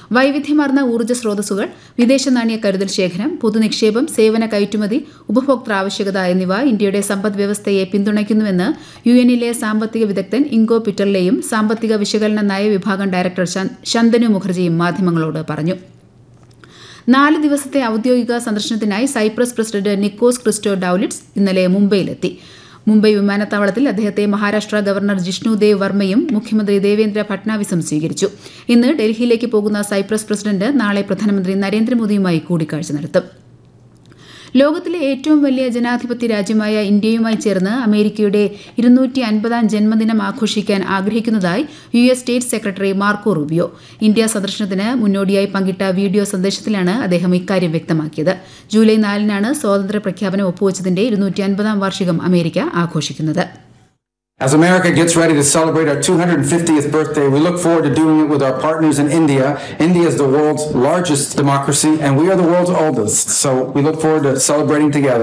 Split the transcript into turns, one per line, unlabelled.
വൈവിധ്യമാർന്ന ഊർജ്ജ സ്രോതസ്സുകൾ വിദേശ നാണ്യ കരുതൽ ശേഖരം പൊതുനിക്ഷേപം സേവന കയറ്റുമതി ഉപഭോക്തൃ ആവശ്യകത എന്നിവ ഇന്ത്യയുടെ സമ്പദ് വ്യവസ്ഥയെ പിന്തുണയ്ക്കുന്നുവെന്ന് യു എന്നിലെ സാമ്പത്തിക വിദഗ്ധൻ ഇങ്കോ പിറ്റർലെയും സാമ്പത്തിക വിശകലന നയവിഭാഗം ഡയറക്ടർ ശന്തനു മുഖർജിയും മാധ്യമങ്ങളോട് പറഞ്ഞു നാല് ദിവസത്തെ ഔദ്യോഗിക സന്ദർശനത്തിനായി Cyprus president Nikos Christodoulides ഇന്നലെ മുംബൈയിലെത്തി മുംബൈ വിമാനത്താവളത്തിൽ അദ്ദേഹത്തെ മഹാരാഷ്ട്ര ഗവർണർ ജിഷ്ണു ദേവ് വർമ്മയും മുഖ്യമന്ത്രി ദേവേന്ദ്ര ഫട്നാവിസും സ്വീകരിച്ചു ഇന്ന് ഡൽഹിയിലേക്ക് പോകുന്ന സൈപ്രസ് പ്രസിഡന്റ് നാളെ പ്രധാനമന്ത്രി നരേന്ദ്രമോദിയുമായി കൂടിക്കാഴ്ച നടത്തും ലോകത്തിലെ ഏറ്റവും വലിയ ജനാധിപത്യ രാജ്യമായ ഇന്ത്യയുമായി ചേർന്ന് അമേരിക്കയുടെ ഇരുന്നൂറ്റി അൻപതാം ജന്മദിനം ആഘോഷിക്കാൻ ആഗ്രഹിക്കുന്നതായി U S state secretary Marco Rubio India സന്ദർശനത്തിന് മുന്നോടിയായി പങ്കിട്ട വീഡിയോ സന്ദേശത്തിലാണ് അദ്ദേഹം ഇക്കാര്യം വ്യക്തമാക്കിയത് ജൂലൈ നാലിനാണ് സ്വാതന്ത്ര്യ പ്രഖ്യാപനം ഒപ്പുവച്ചതിന്റെ ഇരുന്നൂറ്റി അൻപതാം വാർഷികം അമേരിക്ക ആഘോഷിക്കുന്നത്
As America gets ready to celebrate our 250th birthday, we look forward to doing it with our partners in India. India is the world's largest democracy, and we are the world's oldest. So we look forward to celebrating together.